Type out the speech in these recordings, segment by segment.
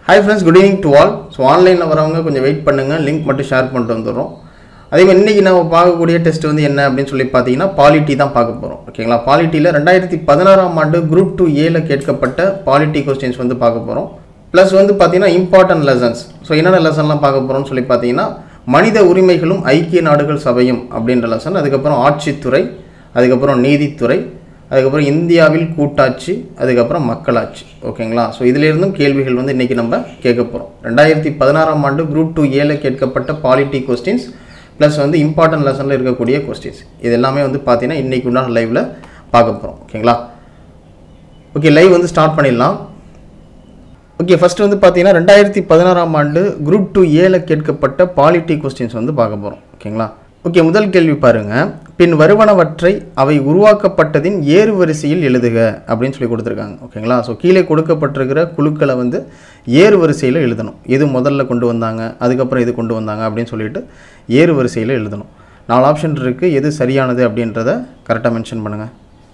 hi friends good evening to all so ஆன்லைனில் வரவங்க கொஞ்சம் வெயிட் பண்ணுங்கள் லிங்க் மட்டும் ஷேர் பண்ணிட்டு வந்துடுறோம் அதே மாதிரி இன்றைக்கி நம்ம பார்க்கக்கூடிய டெஸ்ட் வந்து என்ன அப்படின்னு சொல்லி பார்த்தீங்கன்னா பாலிட்டி தான் பார்க்க போகிறோம் ஓகேங்களா பாலிட்டியில் ரெண்டாயிரத்தி பதினாறாம் ஆண்டு குரூப் டூ ஏல கேட்கப்பட்ட பாலிட்டி கொஸ்டின்ஸ் வந்து பார்க்க போகிறோம் ப்ளஸ் வந்து பார்த்தீங்கன்னா இம்பார்ட்டன்ட் லெசன்ஸ் ஸோ என்னென்ன லெசன்லாம் பார்க்க போகிறோம்னு சொல்லி பார்த்தீங்கன்னா மனித உரிமைகளும் ஐக்கிய நாடுகள் சபையும் அப்படின்ற லெசன் அதுக்கப்புறம் ஆட்சித்துறை அதுக்கப்புறம் நீதித்துறை அதுக்கப்புறம் இந்தியாவில் கூட்டாட்சி அதுக்கப்புறம் மக்களாட்சி ஓகேங்களா ஸோ இதிலிருந்தும் கேள்விகள் வந்து இன்றைக்கி நம்ம கேட்க போகிறோம் ரெண்டாயிரத்தி பதினாறாம் ஆண்டு குரூப் டூ ஏல கேட்கப்பட்ட பாலிட்டி கொஸ்டின்ஸ் ப்ளஸ் வந்து இம்பார்ட்டன்ட் லெசனில் இருக்கக்கூடிய கொஸ்டின்ஸ் இது எல்லாமே வந்து பார்த்தீங்கன்னா இன்றைக்கி உண்டான லைவில் பார்க்க போகிறோம் ஓகேங்களா ஓகே லைவ் வந்து ஸ்டார்ட் பண்ணிடலாம் ஓகே ஃபர்ஸ்ட் வந்து பார்த்தீங்கன்னா ரெண்டாயிரத்தி பதினாறாம் ஆண்டு குரூப் டூ ஏல கேட்கப்பட்ட பாலிட்டி கொஸ்டின்ஸ் வந்து பார்க்க போகிறோம் ஓகேங்களா ஓகே முதல் கேள்வி பாருங்க பின் வருவனவற்றை அவை உருவாக்கப்பட்டதின் ஏறு வரிசையில் எழுதுக அப்படின்னு சொல்லி கொடுத்துருக்காங்க ஓகேங்களா ஸோ கீழே கொடுக்கப்பட்டிருக்கிற குழுக்களை வந்து ஏறு வரிசையில் எழுதணும் எது முதல்ல கொண்டு வந்தாங்க அதுக்கப்புறம் இது கொண்டு வந்தாங்க அப்படின்னு சொல்லிட்டு ஏறு வரிசையில் எழுதணும் நாலு ஆப்ஷன் இருக்குது எது சரியானது அப்படின்றத கரெக்டாக மென்ஷன் பண்ணுங்கள்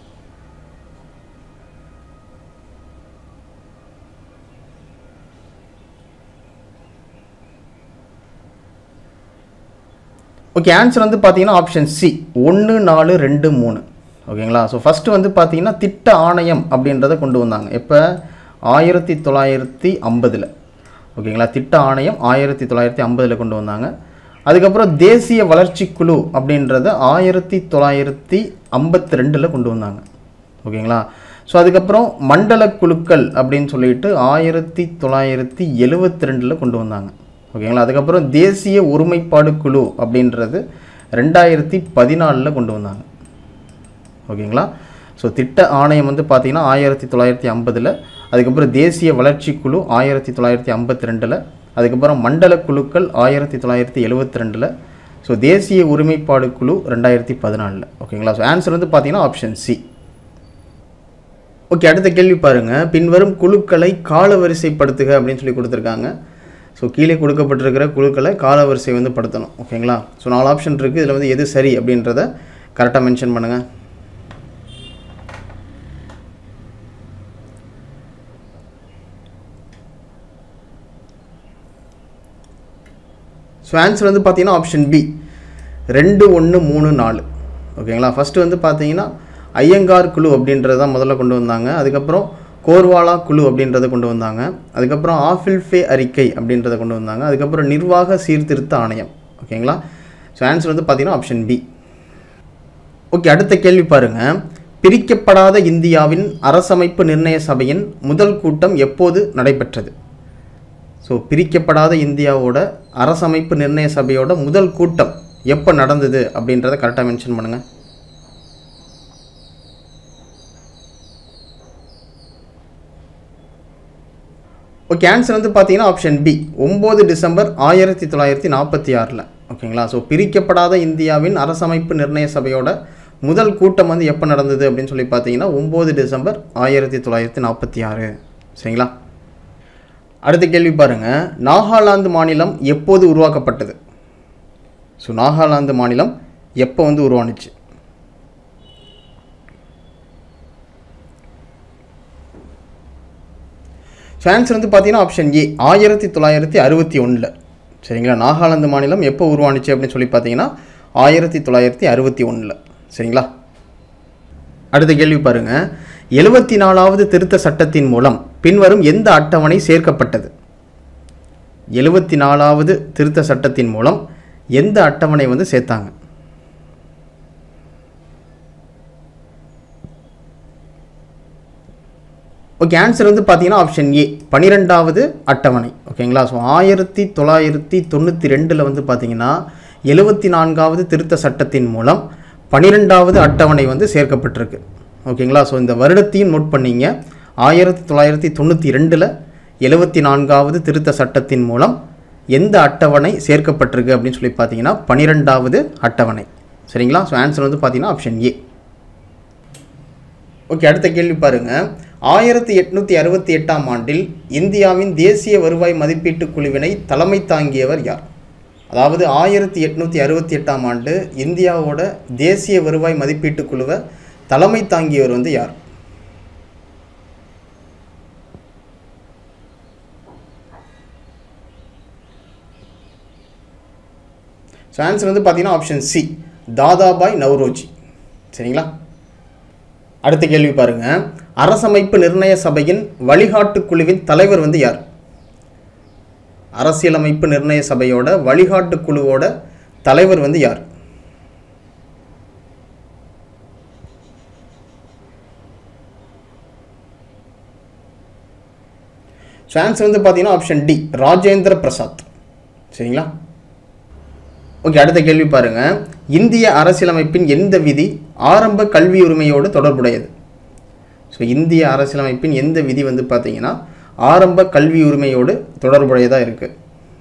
ஓகே ஆன்சர் வந்து பார்த்தீங்கன்னா ஆப்ஷன் சி ஒன்று நாலு ரெண்டு மூணு ஓகேங்களா ஸோ ஃபஸ்ட்டு வந்து பார்த்தீங்கன்னா திட்ட ஆணையம் அப்படின்றத கொண்டு வந்தாங்க எப்போ ஆயிரத்தி தொள்ளாயிரத்தி ஐம்பதில் ஓகேங்களா திட்ட ஆணையம் ஆயிரத்தி தொள்ளாயிரத்தி ஐம்பதில் கொண்டு வந்தாங்க அதுக்கப்புறம் தேசிய வளர்ச்சி குழு அப்படின்றத ஆயிரத்தி தொள்ளாயிரத்தி ஐம்பத்தி ரெண்டில் கொண்டு வந்தாங்க ஓகேங்களா ஸோ அதுக்கப்புறம் மண்டல குழுக்கள் அப்படின்னு சொல்லிட்டு ஆயிரத்தி தொள்ளாயிரத்தி எழுவத்தி ரெண்டில் கொண்டு வந்தாங்க ஓகேங்களா அதுக்கப்புறம் தேசிய ஒருமைப்பாடு குழு அப்படின்றது ரெண்டாயிரத்தி பதினாலில் கொண்டு வந்தாங்க ஓகேங்களா ஸோ திட்ட ஆணையம் வந்து பார்த்திங்கன்னா ஆயிரத்தி தொள்ளாயிரத்தி ஐம்பதில் அதுக்கப்புறம் தேசிய வளர்ச்சி குழு ஆயிரத்தி தொள்ளாயிரத்தி ஐம்பத்தி ரெண்டில் அதுக்கப்புறம் மண்டல குழுக்கள் ஆயிரத்தி தொள்ளாயிரத்தி எழுவத்தி ரெண்டில் ஸோ தேசிய ஒருமைப்பாடு குழு ரெண்டாயிரத்தி பதினாலில் ஓகேங்களா ஸோ ஆன்சர் வந்து பார்த்தீங்கன்னா ஆப்ஷன் சி ஓகே அடுத்த கேள்வி பாருங்கள் பின்வரும் குழுக்களை காலவரிசைப்படுத்துக அப்படின்னு சொல்லி கொடுத்துருக்காங்க ஸோ கீழே கொடுக்கப்பட்டிருக்கிற குழுக்களை காலவரிசை வந்து படுத்தணும் ஓகேங்களா ஸோ நாலு ஆப்ஷன் இருக்குது இதில் வந்து எது சரி அப்படின்றத கரெக்டாக மென்ஷன் பண்ணுங்கள் ஸோ ஆன்சர் வந்து பார்த்தீங்கன்னா ஆப்ஷன் பி ரெண்டு ஒன்று மூணு நாலு ஓகேங்களா ஃபஸ்ட்டு வந்து பார்த்தீங்கன்னா ஐயங்கார் குழு அப்படின்றத முதல்ல கொண்டு வந்தாங்க அதுக்கப்புறம் கோர்வாலா குழு அப்படின்றத கொண்டு வந்தாங்க அதுக்கப்புறம் ஆஃபில்ஃபே அறிக்கை அப்படின்றத கொண்டு வந்தாங்க அதுக்கப்புறம் நிர்வாக சீர்திருத்த ஆணையம் ஓகேங்களா ஸோ ஆன்சர் வந்து பார்த்தீங்கன்னா ஆப்ஷன் பி ஓகே அடுத்த கேள்வி பாருங்கள் பிரிக்கப்படாத இந்தியாவின் அரசமைப்பு நிர்ணய சபையின் முதல் கூட்டம் எப்போது நடைபெற்றது ஸோ பிரிக்கப்படாத இந்தியாவோட அரசமைப்பு நிர்ணய சபையோட முதல் கூட்டம் எப்போ நடந்தது அப்படின்றத கரெக்டாக மென்ஷன் பண்ணுங்கள் ஓகே ஆன்சர் வந்து பார்த்தீங்கன்னா ஆப்ஷன் பி ஒம்பது டிசம்பர் ஆயிரத்தி தொள்ளாயிரத்தி நாற்பத்தி ஆறில் ஓகேங்களா ஸோ பிரிக்கப்படாத இந்தியாவின் அரசமைப்பு நிர்ணய சபையோட முதல் கூட்டம் வந்து எப்போ நடந்தது அப்படின்னு சொல்லி பார்த்தீங்கன்னா ஒம்பது டிசம்பர் ஆயிரத்தி தொள்ளாயிரத்தி நாற்பத்தி ஆறு சரிங்களா அடுத்த கேள்வி பாருங்கள் நாகாலாந்து மாநிலம் எப்போது உருவாக்கப்பட்டது ஸோ நாகாலாந்து மாநிலம் எப்போ வந்து உருவானுச்சு ஸோ ஆன்சர் வந்து பார்த்தீங்கன்னா ஆப்ஷன் ஏ ஆயிரத்தி தொள்ளாயிரத்தி அறுபத்தி ஒன்றில் சரிங்களா நாகாலாந்து மாநிலம் எப்போ உருவானுச்சு அப்படின்னு சொல்லி பார்த்தீங்கன்னா ஆயிரத்தி தொள்ளாயிரத்தி அறுபத்தி ஒன்றில் சரிங்களா அடுத்த கேள்வி பாருங்கள் எழுபத்தி நாலாவது திருத்த சட்டத்தின் மூலம் பின்வரும் எந்த அட்டவணை சேர்க்கப்பட்டது எழுபத்தி நாலாவது திருத்த சட்டத்தின் மூலம் எந்த அட்டவணை வந்து சேர்த்தாங்க ஓகே ஆன்சர் வந்து பார்த்தீங்கன்னா ஆப்ஷன் ஏ பன்னிரெண்டாவது அட்டவணை ஓகேங்களா ஸோ ஆயிரத்தி தொள்ளாயிரத்தி தொண்ணூற்றி ரெண்டில் வந்து பார்த்தீங்கன்னா எழுபத்தி நான்காவது திருத்த சட்டத்தின் மூலம் பன்னிரெண்டாவது அட்டவணை வந்து சேர்க்கப்பட்டிருக்கு ஓகேங்களா ஸோ இந்த வருடத்தையும் நோட் பண்ணிங்க ஆயிரத்தி தொள்ளாயிரத்தி தொண்ணூற்றி ரெண்டில் எழுபத்தி நான்காவது திருத்த சட்டத்தின் மூலம் எந்த அட்டவணை சேர்க்கப்பட்டிருக்கு அப்படின்னு சொல்லி பார்த்தீங்கன்னா பன்னிரெண்டாவது அட்டவணை சரிங்களா ஸோ ஆன்சர் வந்து பார்த்தீங்கன்னா ஆப்ஷன் ஏ ஓகே அடுத்த கேள்வி பாருங்கள் ஆயிரத்தி எட்நூற்றி அறுபத்தி எட்டாம் ஆண்டில் இந்தியாவின் தேசிய வருவாய் மதிப்பீட்டு குழுவினை தலைமை தாங்கியவர் யார் அதாவது ஆயிரத்தி எட்நூற்றி அறுபத்தி எட்டாம் ஆண்டு இந்தியாவோட தேசிய வருவாய் மதிப்பீட்டு குழுவை தலைமை தாங்கியவர் வந்து யார் ஸோ ஆன்சர் வந்து பார்த்தீங்கன்னா ஆப்ஷன் சி தாதாபாய் நவ்ரோஜி சரிங்களா அடுத்த கேள்வி பாருங்க அரசமைப்பு நிர்ணய சபையின் வழிகாட்டு குழுவின் தலைவர் வந்து யார் அரசியலமைப்பு நிர்ணய சபையோட வழிகாட்டு குழுவோட தலைவர் வந்து யார் ஸோ ஆன்சர் வந்து பார்த்தீங்கன்னா ஆப்ஷன் டி ராஜேந்திர பிரசாத் சரிங்களா ஓகே அடுத்த கேள்வி பாருங்க இந்திய அரசியலமைப்பின் எந்த விதி ஆரம்ப கல்வி உரிமையோடு தொடர்புடையது ஸோ இந்திய அரசியலமைப்பின் எந்த விதி வந்து பார்த்தீங்கன்னா ஆரம்ப கல்வி உரிமையோடு தொடர்புடையதாக இருக்குது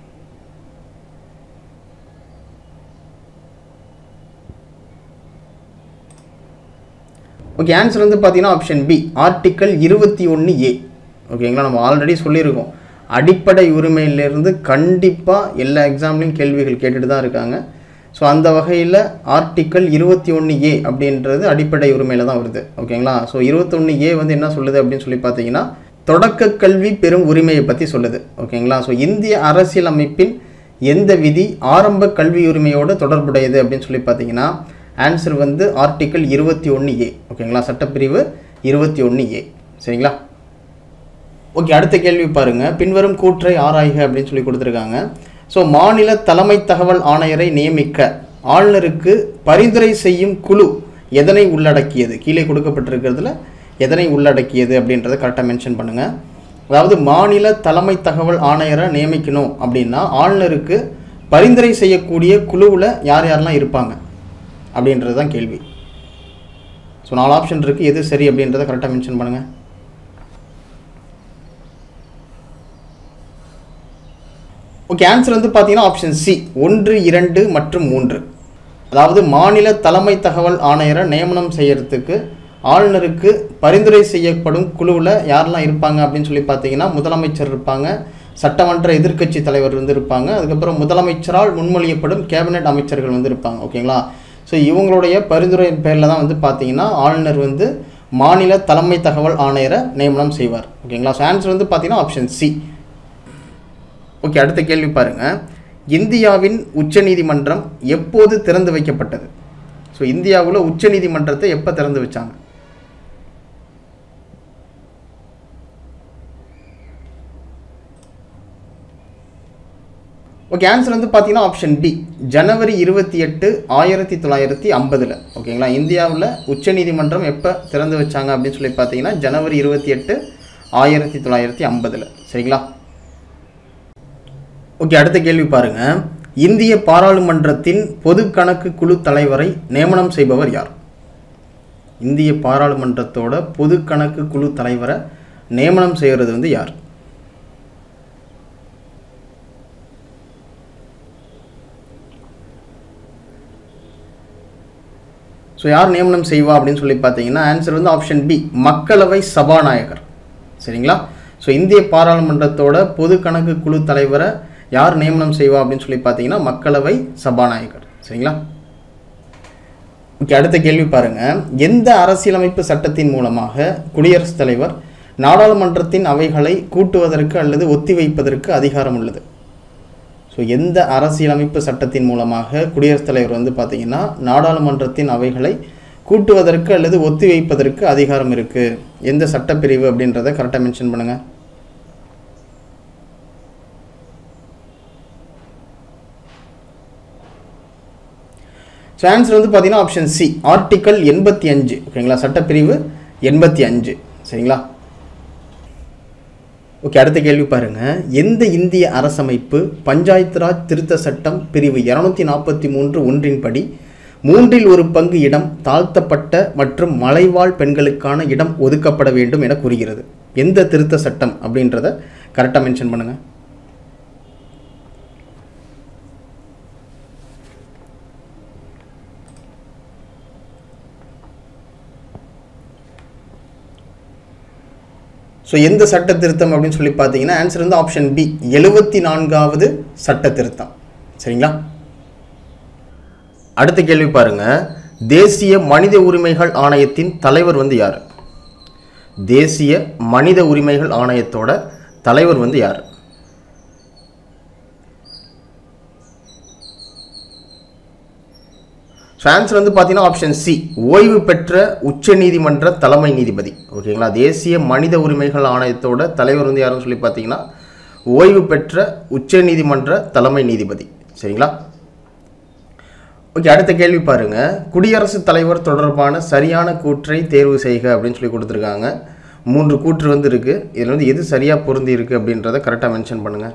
ஓகே ஆன்சர் வந்து பார்த்தீங்கன்னா ஆப்ஷன் பி ஆர்டிக்கல் இருபத்தி ஒன்று ஏ ஓகேங்களா நம்ம ஆல்ரெடி சொல்லியிருக்கோம் அடிப்படை உரிமையிலிருந்து கண்டிப்பாக எல்லா எக்ஸாம்லேயும் கேள்விகள் கேட்டுட்டு தான் இருக்காங்க ஸோ அந்த வகையில் ஆர்டிக்கல் இருபத்தி ஒன்று ஏ அப்படின்றது அடிப்படை உரிமையில் தான் வருது ஓகேங்களா ஸோ இருபத்தொன்று ஏ வந்து என்ன சொல்லுது அப்படின்னு சொல்லி பார்த்தீங்கன்னா தொடக்க கல்வி பெறும் உரிமையை பற்றி சொல்லுது ஓகேங்களா ஸோ இந்திய அரசியலமைப்பின் எந்த விதி ஆரம்ப கல்வி உரிமையோடு தொடர்புடையது அப்படின்னு சொல்லி பார்த்தீங்கன்னா ஆன்சர் வந்து ஆர்டிக்கல் இருபத்தி ஒன்று ஏ ஓகேங்களா சட்டப்பிரிவு இருபத்தி ஒன்று ஏ சரிங்களா ஓகே அடுத்த கேள்வி பாருங்க பின்வரும் கூற்றை ஆராய்க அப்படின்னு சொல்லி கொடுத்துருக்காங்க ஸோ மாநில தலைமை தகவல் ஆணையரை நியமிக்க ஆளுநருக்கு பரிந்துரை செய்யும் குழு எதனை உள்ளடக்கியது கீழே கொடுக்கப்பட்டிருக்கிறதுல எதனை உள்ளடக்கியது அப்படின்றத கரெக்டாக மென்ஷன் பண்ணுங்க அதாவது மாநில தலைமை தகவல் ஆணையரை நியமிக்கணும் அப்படின்னா ஆளுநருக்கு பரிந்துரை செய்யக்கூடிய குழுவில் யார் யாரெல்லாம் இருப்பாங்க அப்படின்றது தான் கேள்வி ஸோ நாலு ஆப்ஷன் இருக்குது எது சரி அப்படின்றத கரெக்டாக மென்ஷன் பண்ணுங்கள் ஓகே ஆன்சர் வந்து பார்த்தீங்கன்னா ஆப்ஷன் சி ஒன்று இரண்டு மற்றும் மூன்று அதாவது மாநில தலைமை தகவல் ஆணையரை நியமனம் செய்யறதுக்கு ஆளுநருக்கு பரிந்துரை செய்யப்படும் குழுவில் யாரெல்லாம் இருப்பாங்க அப்படின்னு சொல்லி பார்த்தீங்கன்னா முதலமைச்சர் இருப்பாங்க சட்டமன்ற எதிர்க்கட்சி தலைவர் வந்து இருப்பாங்க அதுக்கப்புறம் முதலமைச்சரால் முன்மொழியப்படும் கேபினெட் அமைச்சர்கள் வந்து இருப்பாங்க ஓகேங்களா ஸோ இவங்களுடைய பரிந்துரை பேரில் தான் வந்து பார்த்தீங்கன்னா ஆளுநர் வந்து மாநில தலைமை தகவல் ஆணையரை நியமனம் செய்வார் ஓகேங்களா ஸோ ஆன்சர் வந்து பார்த்தீங்கன்னா ஆப்ஷன் சி ஓகே அடுத்த கேள்வி பாருங்க இந்தியாவின் உச்சநீதிமன்றம் எப்போது திறந்து வைக்கப்பட்டது ஸோ இந்தியாவில் உச்சநீதிமன்றத்தை எப்போ திறந்து வச்சாங்க ஓகே ஆன்சர் வந்து பார்த்தீங்கன்னா ஆப்ஷன் பி ஜனவரி இருபத்தி எட்டு ஆயிரத்தி தொள்ளாயிரத்தி ஐம்பதில் ஓகேங்களா இந்தியாவில் உச்சநீதிமன்றம் எப்போ திறந்து வச்சாங்க அப்படின்னு சொல்லி பார்த்தீங்கன்னா ஜனவரி இருபத்தி எட்டு ஆயிரத்தி தொள்ளாயிரத்தி ஐம்பதில் சரிங்களா ஓகே அடுத்த கேள்வி பாருங்க இந்திய பாராளுமன்றத்தின் பொது கணக்கு குழு தலைவரை நியமனம் செய்பவர் யார் இந்திய பாராளுமன்றத்தோட பொது கணக்கு குழு தலைவரை நியமனம் செய்கிறது வந்து யார் ஸோ யார் நியமனம் செய்வா அப்படின்னு சொல்லி பார்த்தீங்கன்னா ஆன்சர் வந்து ஆப்ஷன் பி மக்களவை சபாநாயகர் சரிங்களா ஸோ இந்திய பாராளுமன்றத்தோட பொது கணக்கு குழு தலைவரை யார் நியமனம் செய்வா அப்படின்னு சொல்லி பார்த்தீங்கன்னா மக்களவை சபாநாயகர் சரிங்களா ஓகே அடுத்த கேள்வி பாருங்க எந்த அரசியலமைப்பு சட்டத்தின் மூலமாக குடியரசுத் தலைவர் நாடாளுமன்றத்தின் அவைகளை கூட்டுவதற்கு அல்லது ஒத்திவைப்பதற்கு அதிகாரம் உள்ளது ஸோ எந்த அரசியலமைப்பு சட்டத்தின் மூலமாக குடியரசுத் தலைவர் வந்து பார்த்தீங்கன்னா நாடாளுமன்றத்தின் அவைகளை கூட்டுவதற்கு அல்லது ஒத்திவைப்பதற்கு அதிகாரம் இருக்குது எந்த சட்டப்பிரிவு அப்படின்றத கரெக்டாக மென்ஷன் பண்ணுங்கள் ஸோ ஆன்சர் வந்து பார்த்தீங்கன்னா ஆப்ஷன் சி ஆர்டிக்கல் எண்பத்தி அஞ்சு ஓகேங்களா சட்டப்பிரிவு எண்பத்தி அஞ்சு சரிங்களா ஓகே அடுத்த கேள்வி பாருங்க எந்த இந்திய அரசமைப்பு பஞ்சாயத்து ராஜ் திருத்த சட்டம் பிரிவு இரநூத்தி நாற்பத்தி மூன்று ஒன்றின்படி மூன்றில் ஒரு பங்கு இடம் தாழ்த்தப்பட்ட மற்றும் மலைவாழ் பெண்களுக்கான இடம் ஒதுக்கப்பட வேண்டும் என கூறுகிறது எந்த திருத்த சட்டம் அப்படின்றத கரெக்டாக மென்ஷன் பண்ணுங்க ஸோ எந்த சட்ட திருத்தம் அப்படின்னு சொல்லி பார்த்தீங்கன்னா ஆன்சர் வந்து ஆப்ஷன் பி எழுபத்தி நான்காவது சட்ட திருத்தம் சரிங்களா அடுத்த கேள்வி பாருங்க தேசிய மனித உரிமைகள் ஆணையத்தின் தலைவர் வந்து யார் தேசிய மனித உரிமைகள் ஆணையத்தோட தலைவர் வந்து யார் ஸோ ஆன்சர் வந்து பார்த்தீங்கன்னா ஆப்ஷன் சி ஓய்வு பெற்ற உச்சநீதிமன்ற தலைமை நீதிபதி ஓகேங்களா தேசிய மனித உரிமைகள் ஆணையத்தோட தலைவர் வந்து யாருன்னு சொல்லி பார்த்தீங்கன்னா ஓய்வு பெற்ற உச்சநீதிமன்ற தலைமை நீதிபதி சரிங்களா ஓகே அடுத்த கேள்வி பாருங்க குடியரசுத் தலைவர் தொடர்பான சரியான கூற்றை தேர்வு செய்க அப்படின்னு சொல்லி கொடுத்துருக்காங்க மூன்று கூற்று வந்து இருக்கு இதில் வந்து எது சரியாக பொருந்தி இருக்கு அப்படின்றத கரெக்டாக மென்ஷன் பண்ணுங்க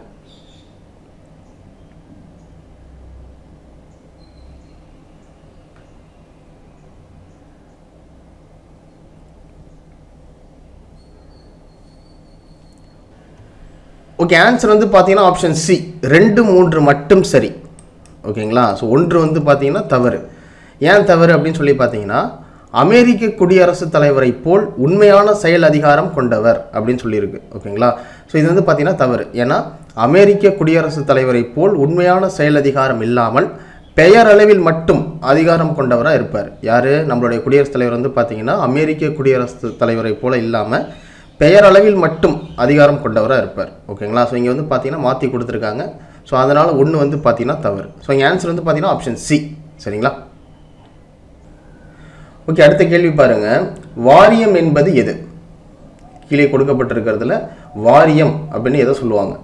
ஓகே ஆன்சர் வந்து பார்த்தீங்கன்னா ஆப்ஷன் சி ரெண்டு மூன்று மட்டும் சரி ஓகேங்களா ஸோ ஒன்று வந்து பார்த்தீங்கன்னா தவறு ஏன் தவறு அப்படின்னு சொல்லி பார்த்தீங்கன்னா அமெரிக்க குடியரசுத் தலைவரை போல் உண்மையான செயல் அதிகாரம் கொண்டவர் அப்படின்னு சொல்லியிருக்கு ஓகேங்களா ஸோ இது வந்து பார்த்தீங்கன்னா தவறு ஏன்னா அமெரிக்க குடியரசுத் தலைவரை போல் உண்மையான செயல் அதிகாரம் இல்லாமல் பெயரளவில் மட்டும் அதிகாரம் கொண்டவராக இருப்பார் யார் நம்மளுடைய குடியரசுத் தலைவர் வந்து பார்த்தீங்கன்னா அமெரிக்க குடியரசுத் தலைவரை போல இல்லாமல் பெயரளவில் மட்டும் அதிகாரம் கொண்டவராக இருப்பார் ஓகேங்களா ஸோ இங்கே வந்து பார்த்தீங்கன்னா மாற்றி கொடுத்துருக்காங்க ஸோ அதனால் ஒன்று வந்து பார்த்தீங்கன்னா தவறு ஸோ இங்கே ஆன்சர் வந்து பார்த்தீங்கன்னா ஆப்ஷன் சி சரிங்களா ஓகே அடுத்த கேள்வி பாருங்க வாரியம் என்பது எது கீழே கொடுக்கப்பட்டிருக்கிறதுல வாரியம் அப்படின்னு எதை சொல்லுவாங்க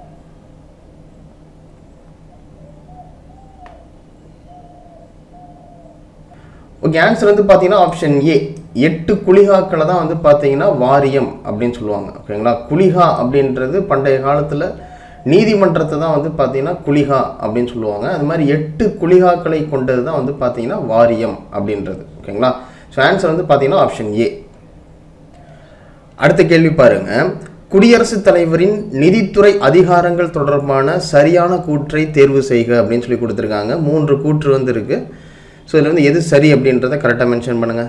ஓகே ஆன்சர் வந்து பார்த்தீங்கன்னா ஆப்ஷன் ஏ எட்டு குளிகாக்களை தான் வந்து பார்த்தீங்கன்னா வாரியம் அப்படின்னு சொல்லுவாங்க ஓகேங்களா குளிகா அப்படின்றது பண்டைய காலத்தில் நீதிமன்றத்தை தான் வந்து பார்த்தீங்கன்னா குளிகா அப்படின்னு சொல்லுவாங்க அது மாதிரி எட்டு குளிகாக்களை கொண்டது தான் வந்து பார்த்தீங்கன்னா வாரியம் அப்படின்றது ஓகேங்களா ஸோ ஆன்சர் வந்து பார்த்தீங்கன்னா ஆப்ஷன் ஏ அடுத்த கேள்வி பாருங்க குடியரசுத் தலைவரின் நிதித்துறை அதிகாரங்கள் தொடர்பான சரியான கூற்றை தேர்வு செய்க அப்படின்னு சொல்லி கொடுத்துருக்காங்க மூன்று கூற்று வந்து இருக்கு ஸோ இதில் வந்து எது சரி அப்படின்றத கரெக்டாக மென்ஷன் பண்ணுங்க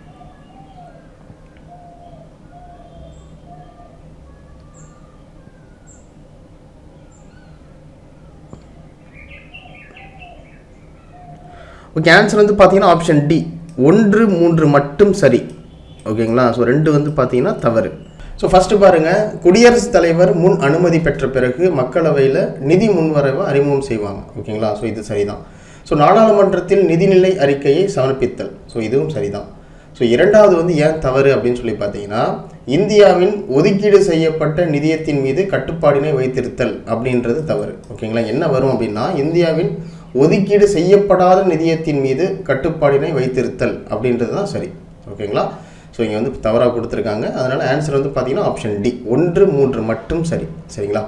ஓகே ஆன்சர் வந்து பார்த்தீங்கன்னா ஆப்ஷன் டி ஒன்று மூன்று மட்டும் சரி ஓகேங்களா ஸோ ரெண்டு வந்து பார்த்தீங்கன்னா தவறு ஸோ ஃபஸ்ட்டு பாருங்கள் குடியரசுத் தலைவர் முன் அனுமதி பெற்ற பிறகு மக்களவையில் நிதி முன்வரவை அறிமுகம் செய்வாங்க ஓகேங்களா ஸோ இது சரிதான் ஸோ நாடாளுமன்றத்தில் நிதிநிலை அறிக்கையை சமர்ப்பித்தல் ஸோ இதுவும் சரிதான் ஸோ இரண்டாவது வந்து ஏன் தவறு அப்படின்னு சொல்லி பார்த்தீங்கன்னா இந்தியாவின் ஒதுக்கீடு செய்யப்பட்ட நிதியத்தின் மீது கட்டுப்பாடினை வைத்திருத்தல் அப்படின்றது தவறு ஓகேங்களா என்ன வரும் அப்படின்னா இந்தியாவின் ஒதுக்கீடு செய்யப்படாத நிதியத்தின் மீது கட்டுப்பாடினை வைத்திருத்தல் அப்படின்றது தான் சரி ஓகேங்களா ஸோ இங்கே வந்து தவறாக கொடுத்துருக்காங்க அதனால் ஆன்சர் வந்து பார்த்தீங்கன்னா ஆப்ஷன் டி ஒன்று மூன்று மட்டும் சரி சரிங்களா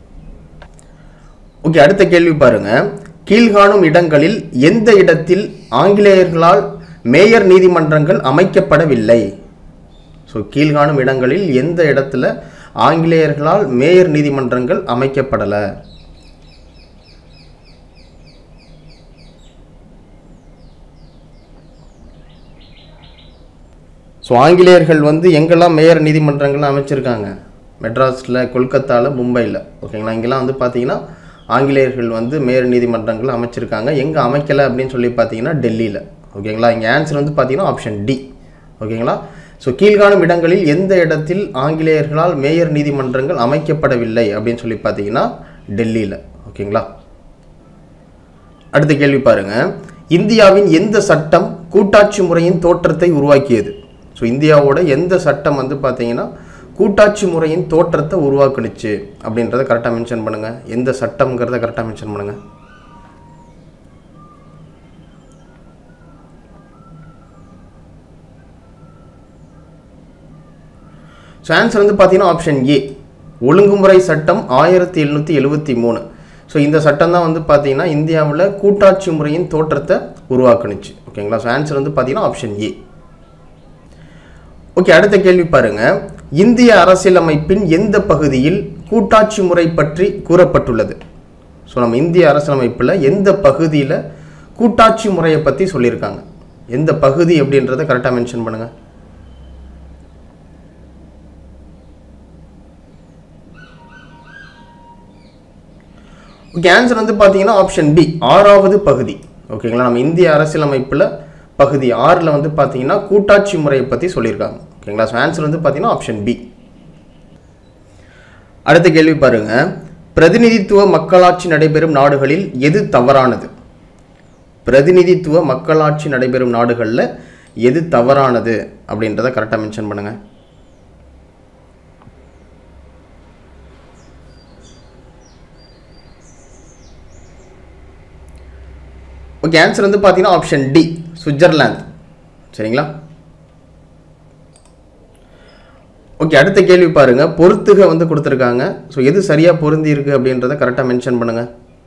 ஓகே அடுத்த கேள்வி பாருங்க கீழ்காணும் இடங்களில் எந்த இடத்தில் ஆங்கிலேயர்களால் மேயர் நீதிமன்றங்கள் அமைக்கப்படவில்லை ஸோ கீழ்காணும் இடங்களில் எந்த இடத்துல ஆங்கிலேயர்களால் மேயர் நீதிமன்றங்கள் அமைக்கப்படலை ஸோ ஆங்கிலேயர்கள் வந்து எங்கெல்லாம் மேயர் நீதிமன்றங்கள்லாம் அமைச்சிருக்காங்க மெட்ராஸில் கொல்கத்தாவில் மும்பையில் ஓகேங்களா இங்கெல்லாம் வந்து பார்த்தீங்கன்னா ஆங்கிலேயர்கள் வந்து மேயர் நீதிமன்றங்கள் அமைச்சிருக்காங்க எங்கே அமைக்கலை அப்படின்னு சொல்லி பார்த்தீங்கன்னா டெல்லியில் ஓகேங்களா இங்கே ஆன்சர் வந்து பார்த்தீங்கன்னா ஆப்ஷன் டி ஓகேங்களா ஸோ கீழ்காணும் இடங்களில் எந்த இடத்தில் ஆங்கிலேயர்களால் மேயர் நீதிமன்றங்கள் அமைக்கப்படவில்லை அப்படின்னு சொல்லி பார்த்தீங்கன்னா டெல்லியில் ஓகேங்களா அடுத்த கேள்வி பாருங்க இந்தியாவின் எந்த சட்டம் கூட்டாட்சி முறையின் தோற்றத்தை உருவாக்கியது ஸோ இந்தியாவோட எந்த சட்டம் வந்து பார்த்தீங்கன்னா கூட்டாட்சி முறையின் தோற்றத்தை உருவாக்குனுச்சு அப்படின்றத கரெக்டாக மென்ஷன் பண்ணுங்க எந்த சட்டம்ங்கிறத கரெக்டாக மென்ஷன் பண்ணுங்க ஸோ ஆன்சர் வந்து பார்த்தீங்கன்னா ஆப்ஷன் ஏ ஒழுங்குமுறை சட்டம் ஆயிரத்தி எழுநூற்றி எழுபத்தி மூணு ஸோ இந்த சட்டம் தான் வந்து பார்த்தீங்கன்னா இந்தியாவில் கூட்டாட்சி முறையின் தோற்றத்தை உருவாக்குனுச்சு ஓகேங்களா ஸோ ஆன்சர் வந்து பார்த்தீங்கன்னா ஆப்ஷன் ஏ ஓகே அடுத்த கேள்வி பாருங்க இந்திய அரசியலமைப்பின் எந்த பகுதியில் கூட்டாட்சி முறை பற்றி கூறப்பட்டுள்ளது ஸோ நம்ம இந்திய அரசியலமைப்பில் எந்த பகுதியில் கூட்டாட்சி முறையை பற்றி சொல்லியிருக்காங்க எந்த பகுதி அப்படின்றத கரெக்டாக மென்ஷன் பண்ணுங்கள் ஓகே ஆன்சர் வந்து பார்த்தீங்கன்னா ஆப்ஷன் பி ஆறாவது பகுதி ஓகேங்களா நம்ம இந்திய அரசியலமைப்பில் பகுதி ஆறில் வந்து பார்த்தீங்கன்னா கூட்டாட்சி முறையை பற்றி சொல்லியிருக்காங்க ஓகேங்களா ஸோ ஆன்சர் வந்து பார்த்தீங்கன்னா ஆப்ஷன் பி அடுத்த கேள்வி பாருங்க பிரதிநிதித்துவ மக்களாட்சி நடைபெறும் நாடுகளில் எது தவறானது பிரதிநிதித்துவ மக்களாட்சி நடைபெறும் நாடுகளில் எது தவறானது அப்படின்றத கரெக்டாக மென்ஷன் பண்ணுங்கள் ஓகே ஆன்சர் வந்து பார்த்தீங்கன்னா ஆப்ஷன் டி சுவிட்சர்லாந்து சரிங்களா ஓகே அடுத்த கேள்வி பாருங்க பொறுத்துக வந்து கொடுத்துருக்காங்க ஸோ எது சரியாக பொருந்தி இருக்கு அப்படின்றத கரெக்டாக மென்ஷன் பண்ணுங்க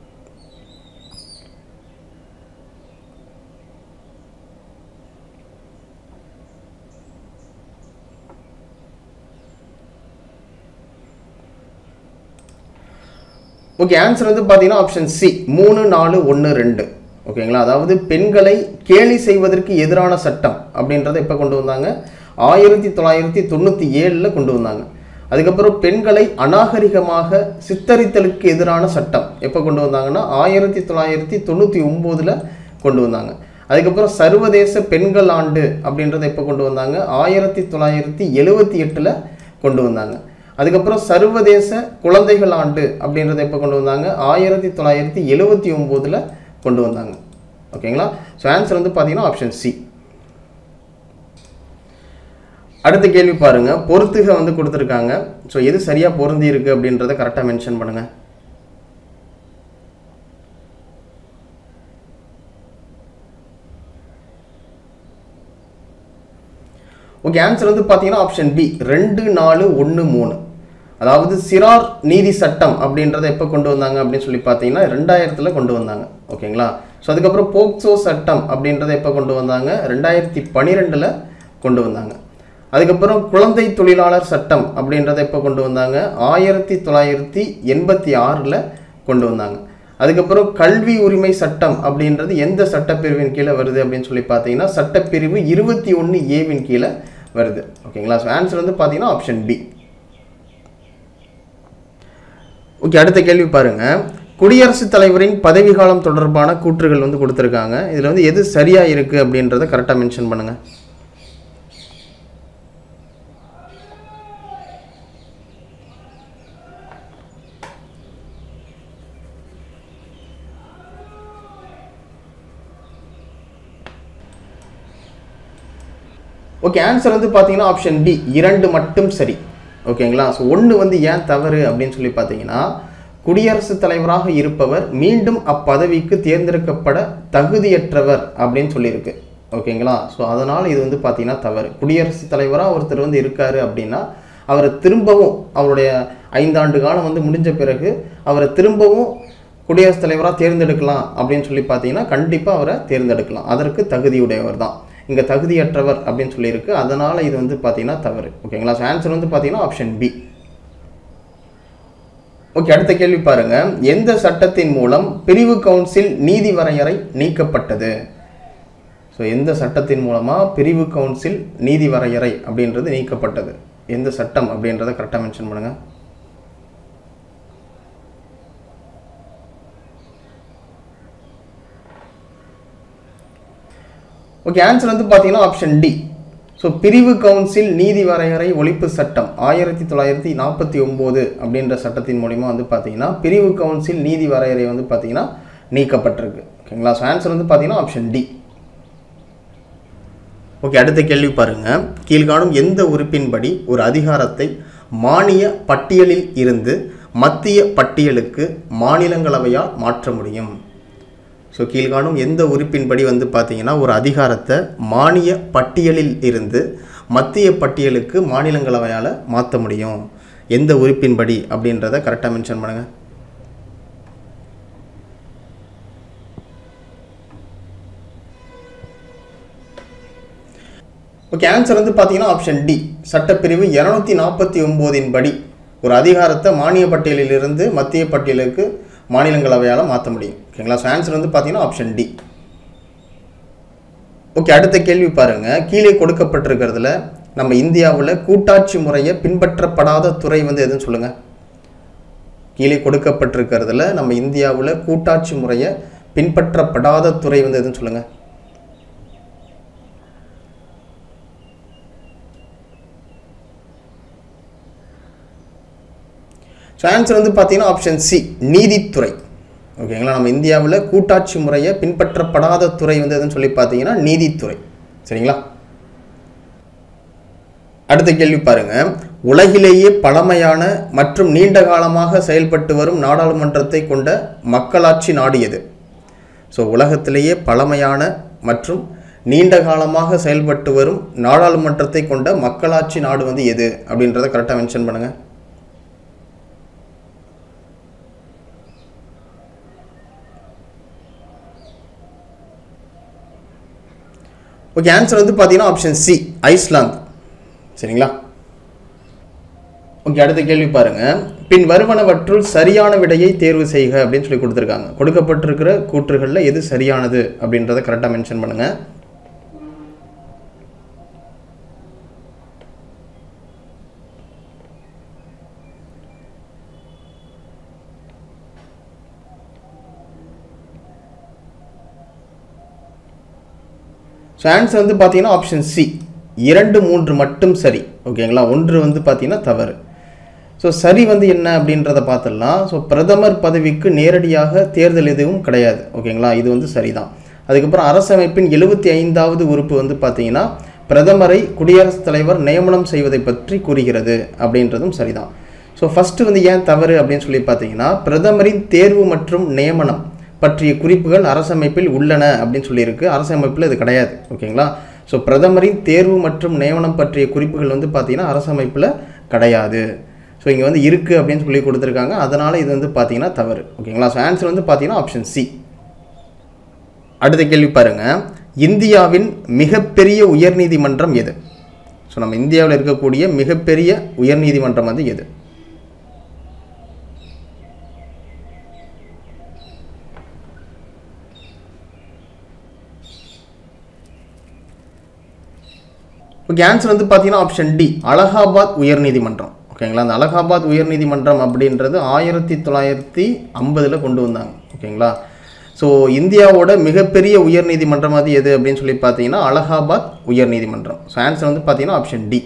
ஓகே ஆன்சர் வந்து பார்த்தீங்கன்னா ஆப்ஷன் சி மூணு நாலு ஒன்று ரெண்டு ஓகேங்களா அதாவது பெண்களை கேலி செய்வதற்கு எதிரான சட்டம் அப்படின்றத எப்போ கொண்டு வந்தாங்க ஆயிரத்தி தொள்ளாயிரத்தி தொண்ணூற்றி ஏழில் கொண்டு வந்தாங்க அதுக்கப்புறம் பெண்களை அநாகரிகமாக சித்தரித்தலுக்கு எதிரான சட்டம் எப்போ கொண்டு வந்தாங்கன்னா ஆயிரத்தி தொள்ளாயிரத்தி தொண்ணூற்றி ஒம்போதில் கொண்டு வந்தாங்க அதுக்கப்புறம் சர்வதேச பெண்கள் ஆண்டு அப்படின்றத எப்போ கொண்டு வந்தாங்க ஆயிரத்தி தொள்ளாயிரத்தி எழுவத்தி எட்டில் கொண்டு வந்தாங்க அதுக்கப்புறம் சர்வதேச குழந்தைகள் ஆண்டு அப்படின்றத எப்போ கொண்டு வந்தாங்க ஆயிரத்தி தொள்ளாயிரத்தி எழுவத்தி ஒம்போதில் கொண்டு வந்தாங்க ஓகேங்களா ஸோ ஆன்சர் வந்து பார்த்தீங்கன்னா ஆப்ஷன் சி அடுத்த கேள்வி பாருங்க பொறுத்துக வந்து கொடுத்துருக்காங்க ஸோ எது சரியாக பொருந்தி இருக்கு அப்படின்றத கரெக்டாக மென்ஷன் பண்ணுங்க ஓகே ஆன்சர் வந்து பார்த்தீங்கன்னா ஆப்ஷன் பி ரெண்டு நாலு ஒன்று மூணு அதாவது சிறார் நீதி சட்டம் அப்படின்றத எப்போ கொண்டு வந்தாங்க அப்படின்னு சொல்லி பார்த்தீங்கன்னா ரெண்டாயிரத்தில் கொண்டு வந்தாங்க ஓகேங்களா ஸோ அதுக்கப்புறம் போக்சோ சட்டம் அப்படின்றத எப்போ கொண்டு வந்தாங்க ரெண்டாயிரத்தி பன்னிரெண்டில் கொண்டு வந்தாங்க அதுக்கப்புறம் குழந்தை தொழிலாளர் சட்டம் அப்படின்றத எப்போ கொண்டு வந்தாங்க ஆயிரத்தி தொள்ளாயிரத்தி எண்பத்தி ஆறில் கொண்டு வந்தாங்க அதுக்கப்புறம் கல்வி உரிமை சட்டம் அப்படின்றது எந்த சட்டப்பிரிவின் கீழே வருது அப்படின்னு சொல்லி பார்த்தீங்கன்னா சட்டப்பிரிவு இருபத்தி ஒன்று ஏவின் கீழே வருது ஓகேங்களா ஸோ ஆன்சர் வந்து பார்த்தீங்கன்னா ஆப்ஷன் பி ஓகே அடுத்த கேள்வி பாருங்க குடியரசுத் தலைவரின் பதவி காலம் தொடர்பான கூற்றுகள் வந்து கொடுத்துருக்காங்க இதில் வந்து எது சரியாக இருக்குது அப்படின்றத கரெக்டாக மென்ஷன் பண்ணுங்கள் ஓகே ஆன்சர் வந்து பார்த்தீங்கன்னா ஆப்ஷன் டி இரண்டு மட்டும் சரி ஓகேங்களா ஸோ ஒன்று வந்து ஏன் தவறு அப்படின்னு சொல்லி பார்த்தீங்கன்னா குடியரசுத் தலைவராக இருப்பவர் மீண்டும் அப்பதவிக்கு தேர்ந்தெடுக்கப்பட தகுதியற்றவர் அப்படின்னு சொல்லியிருக்கு ஓகேங்களா ஸோ அதனால் இது வந்து பார்த்தீங்கன்னா தவறு குடியரசுத் தலைவராக ஒருத்தர் வந்து இருக்காரு அப்படின்னா அவரை திரும்பவும் அவருடைய ஐந்தாண்டு காலம் வந்து முடிஞ்ச பிறகு அவரை திரும்பவும் குடியரசுத் தலைவராக தேர்ந்தெடுக்கலாம் அப்படின்னு சொல்லி பார்த்தீங்கன்னா கண்டிப்பாக அவரை தேர்ந்தெடுக்கலாம் அதற்கு தகுதியுடையவர் தான் இங்கே தகுதியற்றவர் அப்படின்னு சொல்லியிருக்கு அதனால் இது வந்து பார்த்தீங்கன்னா தவறு ஓகேங்களா ஸோ ஆன்சர் வந்து பார்த்தீங்கன்னா ஆப்ஷன் பி ஓகே அடுத்த கேள்வி பாருங்க எந்த சட்டத்தின் மூலம் பிரிவு கவுன்சில் நீதி வரையறை நீக்கப்பட்டது ஸோ எந்த சட்டத்தின் மூலமாக பிரிவு கவுன்சில் நீதி வரையறை அப்படின்றது நீக்கப்பட்டது எந்த சட்டம் அப்படின்றத கரெக்டாக மென்ஷன் பண்ணுங்கள் ஓகே ஆன்சர் வந்து பார்த்தீங்கன்னா ஆப்ஷன் டி ஸோ பிரிவு கவுன்சில் நீதி வரையறை ஒழிப்பு சட்டம் ஆயிரத்தி தொள்ளாயிரத்தி நாற்பத்தி ஒம்பது அப்படின்ற சட்டத்தின் மூலிமா வந்து பார்த்தீங்கன்னா பிரிவு கவுன்சில் நீதி வரையறை வந்து பார்த்தீங்கன்னா நீக்கப்பட்டிருக்கு ஓகேங்களா ஸோ ஆன்சர் வந்து பார்த்தீங்கன்னா ஆப்ஷன் டி ஓகே அடுத்த கேள்வி பாருங்க கீழ்காணும் எந்த உறுப்பின்படி ஒரு அதிகாரத்தை மானிய பட்டியலில் இருந்து மத்திய பட்டியலுக்கு மாநிலங்களவையால் மாற்ற முடியும் ஸோ கீழ்காணும் எந்த உறுப்பின்படி வந்து பார்த்தீங்கன்னா ஒரு அதிகாரத்தை மானிய பட்டியலில் இருந்து மத்திய பட்டியலுக்கு மாநிலங்களவையால் மாற்ற முடியும் எந்த உறுப்பின்படி அப்படின்றத கரெக்டாக மென்ஷன் பண்ணுங்கள் ஓகே ஆன்சர் வந்து பார்த்தீங்கன்னா ஆப்ஷன் டி சட்டப்பிரிவு இரநூத்தி நாற்பத்தி ஒம்போதின் படி ஒரு அதிகாரத்தை மானிய பட்டியலிலிருந்து மத்திய பட்டியலுக்கு மாநிலங்களவையால் மாற்ற முடியும் ஓகேங்களா ஸோ ஆன்சர் வந்து பார்த்தீங்கன்னா ஆப்ஷன் டி ஓகே அடுத்த கேள்வி பாருங்க கீழே கொடுக்கப்பட்டிருக்கிறதுல நம்ம இந்தியாவில் கூட்டாட்சி முறையை பின்பற்றப்படாத துறை வந்து எதுன்னு சொல்லுங்க கீழே கொடுக்கப்பட்டிருக்கிறதுல நம்ம இந்தியாவில் கூட்டாட்சி முறையை பின்பற்றப்படாத துறை வந்து எதுன்னு சொல்லுங்க ஸோ ஆன்சர் வந்து பார்த்தீங்கன்னா ஆப்ஷன் சி நீதித்துறை ஓகேங்களா நம்ம இந்தியாவில் கூட்டாட்சி முறையை பின்பற்றப்படாத துறை வந்து எதுன்னு சொல்லி பார்த்தீங்கன்னா நீதித்துறை சரிங்களா அடுத்த கேள்வி பாருங்க உலகிலேயே பழமையான மற்றும் நீண்ட காலமாக செயல்பட்டு வரும் நாடாளுமன்றத்தை கொண்ட மக்களாட்சி நாடு எது ஸோ உலகத்திலேயே பழமையான மற்றும் நீண்ட காலமாக செயல்பட்டு வரும் நாடாளுமன்றத்தை கொண்ட மக்களாட்சி நாடு வந்து எது அப்படின்றத கரெக்டாக மென்ஷன் பண்ணுங்க ஓகே ஆன்சர் வந்து பார்த்தீங்கன்னா ஆப்ஷன் சி ஐஸ்லாந்து சரிங்களா ஓகே அடுத்த கேள்வி பாருங்க பின் வருவனவற்றுள் சரியான விடையை தேர்வு செய்க அப்படின்னு சொல்லி கொடுத்துருக்காங்க கொடுக்கப்பட்டிருக்கிற கூற்றுகளில் எது சரியானது அப்படின்றத கரெக்டாக மென்ஷன் பண்ணுங்க ஸோ ஆன்சர் வந்து பார்த்தீங்கன்னா ஆப்ஷன் சி இரண்டு மூன்று மட்டும் சரி ஓகேங்களா ஒன்று வந்து பார்த்தீங்கன்னா தவறு ஸோ சரி வந்து என்ன அப்படின்றத பார்த்துடலாம் ஸோ பிரதமர் பதவிக்கு நேரடியாக தேர்தல் எதுவும் கிடையாது ஓகேங்களா இது வந்து சரிதான் அதுக்கப்புறம் அரசமைப்பின் எழுபத்தி ஐந்தாவது உறுப்பு வந்து பார்த்தீங்கன்னா பிரதமரை குடியரசுத் தலைவர் நியமனம் செய்வதை பற்றி கூறுகிறது அப்படின்றதும் சரிதான் ஸோ ஃபஸ்ட்டு வந்து ஏன் தவறு அப்படின்னு சொல்லி பார்த்தீங்கன்னா பிரதமரின் தேர்வு மற்றும் நியமனம் பற்றிய குறிப்புகள் அரசமைப்பில் உள்ளன அப்படின்னு சொல்லியிருக்கு அரசமைப்பில் இது கிடையாது ஓகேங்களா ஸோ பிரதமரின் தேர்வு மற்றும் நியமனம் பற்றிய குறிப்புகள் வந்து பார்த்தீங்கன்னா அரசமைப்பில் கிடையாது ஸோ இங்கே வந்து இருக்குது அப்படின்னு சொல்லி கொடுத்துருக்காங்க அதனால் இது வந்து பார்த்தீங்கன்னா தவறு ஓகேங்களா ஸோ ஆன்சர் வந்து பார்த்தீங்கன்னா ஆப்ஷன் சி அடுத்த கேள்வி பாருங்க இந்தியாவின் மிகப்பெரிய உயர்நீதிமன்றம் எது ஸோ நம்ம இந்தியாவில் இருக்கக்கூடிய மிகப்பெரிய உயர்நீதிமன்றம் வந்து எது ஓகே ஆன்சர் வந்து பார்த்தீங்கன்னா ஆப்ஷன் டி அலகாபாத் உயர்நீதிமன்றம் ஓகேங்களா அந்த அலகாபாத் உயர்நீதிமன்றம் அப்படின்றது ஆயிரத்தி தொள்ளாயிரத்தி ஐம்பதில் கொண்டு வந்தாங்க ஓகேங்களா ஸோ இந்தியாவோட மிகப்பெரிய உயர்நீதிமன்றம் அது எது அப்படின்னு சொல்லி பார்த்தீங்கன்னா அலகாபாத் உயர்நீதிமன்றம் ஸோ ஆன்சர் வந்து பார்த்தீங்கன்னா ஆப்ஷன் டி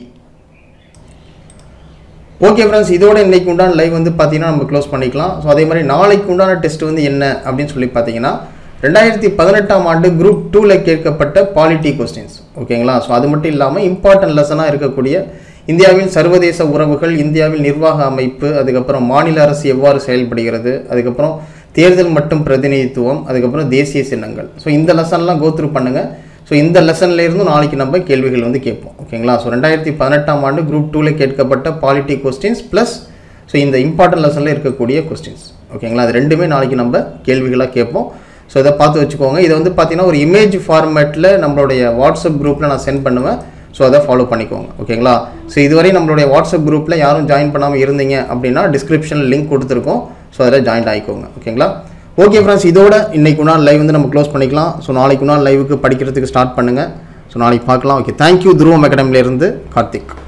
ஓகே ஃப்ரெண்ட்ஸ் இதோட இன்னைக்கு உண்டான லைவ் வந்து பார்த்தீங்கன்னா நம்ம க்ளோஸ் பண்ணிக்கலாம் ஸோ அதே மாதிரி நாளைக்கு உண்டான டெஸ்ட் வந்து என்ன அப்படின்னு சொல்லி பார்த்தீங்கன்னா ரெண்டாயிரத்தி பதினெட்டாம் ஆண்டு குரூப் டூவில் கேட்கப்பட்ட பாலிட்டி கொஸ்டின்ஸ் ஓகேங்களா ஸோ அது மட்டும் இல்லாமல் இம்பார்ட்டன்ட் லெசனாக இருக்கக்கூடிய இந்தியாவில் சர்வதேச உறவுகள் இந்தியாவில் நிர்வாக அமைப்பு அதுக்கப்புறம் மாநில அரசு எவ்வாறு செயல்படுகிறது அதுக்கப்புறம் தேர்தல் மற்றும் பிரதிநிதித்துவம் அதுக்கப்புறம் தேசிய சின்னங்கள் ஸோ இந்த லெசன்லாம் கோத்ரூ பண்ணுங்கள் ஸோ இந்த லெசன்ல இருந்து நாளைக்கு நம்ம கேள்விகள் வந்து கேட்போம் ஓகேங்களா ஸோ ரெண்டாயிரத்தி பதினெட்டாம் ஆண்டு குரூப் டூவில் கேட்கப்பட்ட பாலிட்டி கொஸ்டின்ஸ் ப்ளஸ் ஸோ இந்த இம்பார்ட்டன்ட் லெசனில் இருக்கக்கூடிய கொஸ்டின்ஸ் ஓகேங்களா அது ரெண்டுமே நாளைக்கு நம்ம கேள்விகளாக கேட்போம் ஸோ இதை பார்த்து வச்சுக்கோங்க இதை வந்து பார்த்தீங்கன்னா ஒரு இமேஜ் ஃபார்மேட்டில் நம்மளுடைய வாட்ஸ்அப் குரூப்பில் நான் சென்ட் பண்ணுவேன் ஸோ அதை ஃபாலோ பண்ணிக்கோங்க ஓகேங்களா ஸோ இதுவரை நம்மளுடைய வாட்ஸ்அப் குரூப்பில் யாரும் ஜாயின் பண்ணாமல் இருந்தீங்க அப்படின்னா டிஸ்கிரிப்ஷனில் லிங்க் கொடுத்துருக்கோம் ஸோ அதில் ஜாயின் ஆகிக்கோங்க ஓகேங்களா ஓகே ஃப்ரெண்ட்ஸ் இதோட இன்னைக்கு நாள் லைவ் வந்து நம்ம க்ளோஸ் பண்ணிக்கலாம் ஸோ நாளைக்கு நாள் லைவுக்கு படிக்கிறதுக்கு ஸ்டார்ட் பண்ணுங்கள் ஸோ நாளைக்கு பார்க்கலாம் ஓகே தேங்க்யூ துருவம் அகாடமிலேருந்து கார்த்திக்